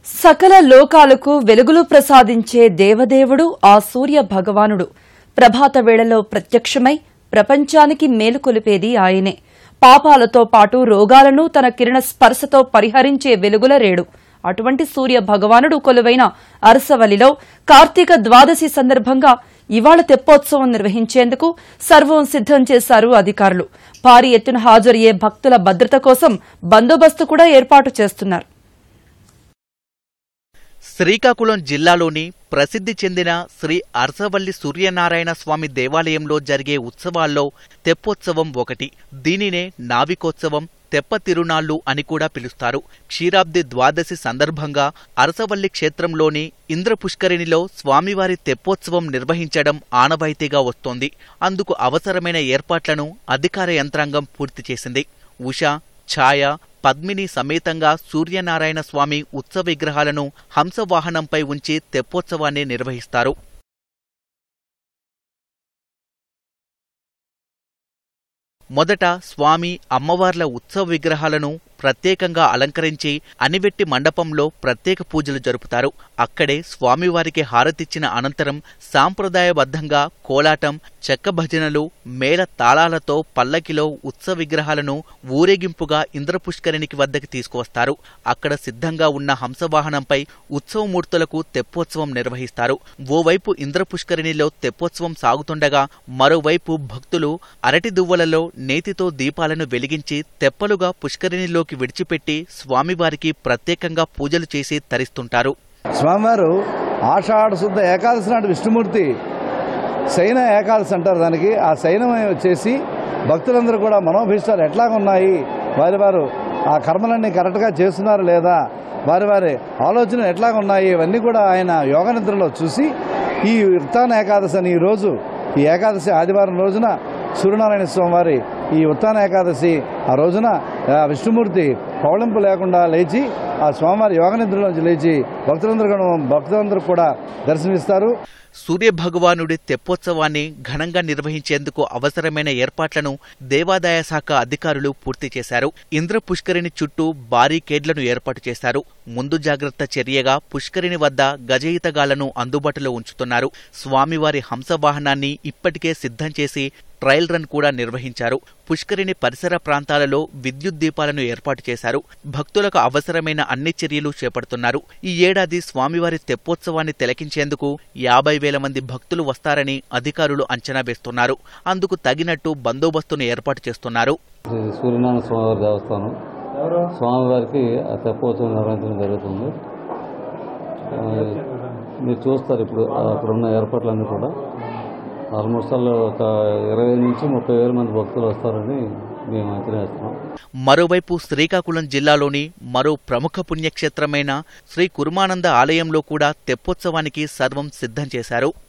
సకల లోకాలకు వెలుగులు ప్రసాదించే దేవదేవుడు ఆ సూర్య భగవానుడు ప్రభాత వేళలో ప్రత్యక్షమై ప్రపంచానికి మేలుకొలిపేది ఆయనే పాపాలతో పాటు రోగాలను తన కిరణ స్పర్శతో పరిహరించే వెలుగుల రేడు అటువంటి సూర్య భగవానుడు కొలువైన అరసవల్లిలో కార్తీక ద్వాదశి సందర్భంగా ఇవాళ తెప్పోత్సవం నిర్వహించేందుకు సర్వం సిద్దం చేశారు అధికారులు భారీ ఎత్తున హాజరయ్యే భక్తుల భద్రత కోసం బందోబస్తు కూడా ఏర్పాటు చేస్తున్నారు శ్రీకాకుళం జిల్లాలోని ప్రసిద్ధి చెందిన శ్రీ అర్సవల్లి సూర్యనారాయణ స్వామి దేవాలయంలో జరిగే ఉత్సవాల్లో తెప్పోత్సవం ఒకటి దీనినే నావికోత్సవం తెప్ప తిరునాళ్లు అని కూడా పిలుస్తారు క్షీరాబ్ది ద్వాదశి సందర్భంగా అరసవల్లి క్షేత్రంలోని ఇంద్రపుష్కరిణిలో స్వామివారి తెప్పోత్సవం నిర్వహించడం ఆనవాయితీగా వస్తోంది అందుకు అవసరమైన ఏర్పాట్లను అధికార యంత్రాంగం పూర్తి చేసింది ఉష ఛాయ పద్మిని సమేతంగా సూర్యనారాయణ స్వామి ఉత్సవ విగ్రహాలను హంసవాహనంపై ఉంచి తెప్పోత్సవాన్ని నిర్వహిస్తారు మొదట స్వామి అమ్మవార్ల ఉత్సవ విగ్రహాలను ప్రత్యేకంగా అలంకరించి అనివెట్టి మండపంలో ప్రత్యేక పూజలు జరుపుతారు అక్కడే స్వామివారికి హారతిచ్చిన అనంతరం సాంప్రదాయబద్ధంగా కోలాటం చెక్క భజనలు మేళ తాళాలతో పల్లకిలో ఉత్సవ విగ్రహాలను ఊరేగింపుగా ఇంద్రపుష్కరిణికి వద్దకి తీసుకువస్తారు అక్కడ సిద్ధంగా ఉన్న హంసవాహనంపై ఉత్సవమూర్తులకు తెప్పోత్సవం నిర్వహిస్తారు ఓవైపు ఇంద్రపుష్కరిణిలో తెప్పోత్సవం సాగుతుండగా మరోవైపు భక్తులు అరటి దువ్వలలో నేతితో దీపాలను వెలిగించి తెప్పలుగా పుష్కరిణిలోకి విడిచిపెట్టి స్వామివారికి ప్రత్యేకంగా పూజలు చేసి తరిస్తుంటారు స్వామివారు ఆషాఢ శుద్ధ ఏకాదశి నాడు విష్ణుమూర్తి శయన ఏకాదశి అంటారు దానికి ఆ శయనం వచ్చేసి భక్తులందరూ కూడా మనోభీష్టాలు ఎట్లాగ ఉన్నాయి వారి వారు ఆ కర్మలన్నీ కరెక్ట్గా చేస్తున్నారు లేదా వారి వారి ఆలోచనలు ఎట్లాగ ఉన్నాయి ఇవన్నీ కూడా ఆయన యోగ నిద్రలో చూసి ఈ ఉత్తాన ఏకాదశి అని ఈ రోజు ఈ ఏకాదశి ఆదివారం రోజున సూర్యనారాయణ స్వామి వారి ఈ ఉత్తాన ఏకాదశి ఆ రోజున ఆ విష్ణుమూర్తి పౌళింపు లేకుండా లేచి ఆ స్వామివారి యోగ నిద్రలోంచి లేచి భక్తులందరూ కూడా భక్తులందరూ కూడా దర్శనమిస్తారు సూర్యభగవానుడి తెప్పోత్సవాన్ని ఘనంగా నిర్వహించేందుకు అవసరమైన ఏర్పాట్లను దేవాదాయ శాఖ అధికారులు పూర్తి చేశారు ఇంద్ర పుష్కరిణి చుట్టూ బారీకేడ్లను ఏర్పాటు చేశారు ముందు జాగ్రత్త చర్యగా పుష్కరిణి వద్ద గజయితగాళ్లను అందుబాటులో ఉంచుతున్నారు స్వామివారి హంసవాహనాన్ని ఇప్పటికే సిద్ధం చేసి ట్రయల్ రన్ కూడా నిర్వహించారు పుష్కరిణి పరిసర ప్రాంతాలలో విద్యుత్ దీపాలను ఏర్పాటు చేశారు భక్తులకు అవసరమైన అన్ని చర్యలు చేపడుతున్నారు ఈ ఏడాది స్వామివారి తెప్పోత్సవాన్ని తిలకించేందుకు యాభై వేల మంది భక్తులు వస్తారని అధికారులు అంచనా వేస్తున్నారు అందుకు తగినట్టు బందోబస్తును ఏర్పాటు చేస్తున్నారు శ్రీ సూర్యనారాయణ స్వామివారి దేవస్థానం స్వామివారికి ఆ తెప్పోత్సవం నిర్వహించడం జరుగుతుంది ఆ, మీరు చూస్తారు ఇప్పుడు అక్కడ ఉన్న ఏర్పాట్లన్నీ కూడా ఆల్మోస్ట్ ఆల్ ఒక ఇరవై నుంచి ముప్పై వేల మంది భక్తులు వస్తారని మేము అంచనా వేస్తున్నాం మరోవైపు శ్రీకాకుళం జిల్లాలోని మరో ప్రముఖ పుణ్యక్షేత్రమైన శ్రీ కుర్మానంద ఆలయంలో కూడా తెప్పోత్సవానికి సర్వం సిద్ధం చేశారు